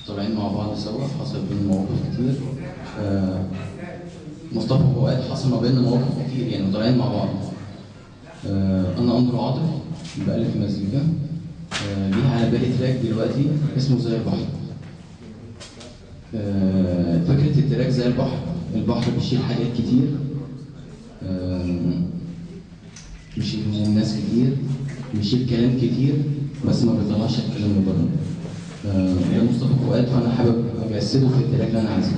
طالعين مع بعض سوا حصل بينا مواقف كتير آه، مصطفى وفؤاد حصل ما بيننا مواقف كتير يعني طالعين مع بعض آه، انا اندرو عاطف بألف مزيكا آه، ليها على بالي تراك دلوقتي اسمه زي البحر آه، فكرة التراك زي البحر البحر بيشيل حاجات كتير آه، بيشيل هموم ناس كتير بيشيل كلام كتير بس ما بيطلعش الكلام اللي بره آه، ده مصطفى فؤاد فانا حابب اجسده في التراك اللي انا عايزه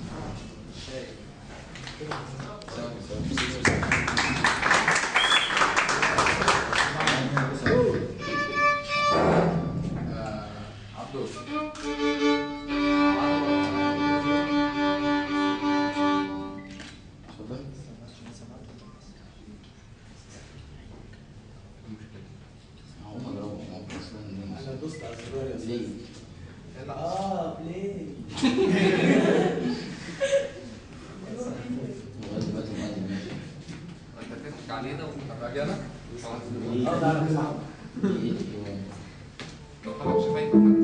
هقوم اضربه هو أصلاً انا دوست على الزرار يا ليه؟ استاذ اه بلاي لغايه دلوقتي مقدم ماشي انت تضحك علينا وتفرجنا اه ده على كده ايه؟ لو حضرتك شفايفك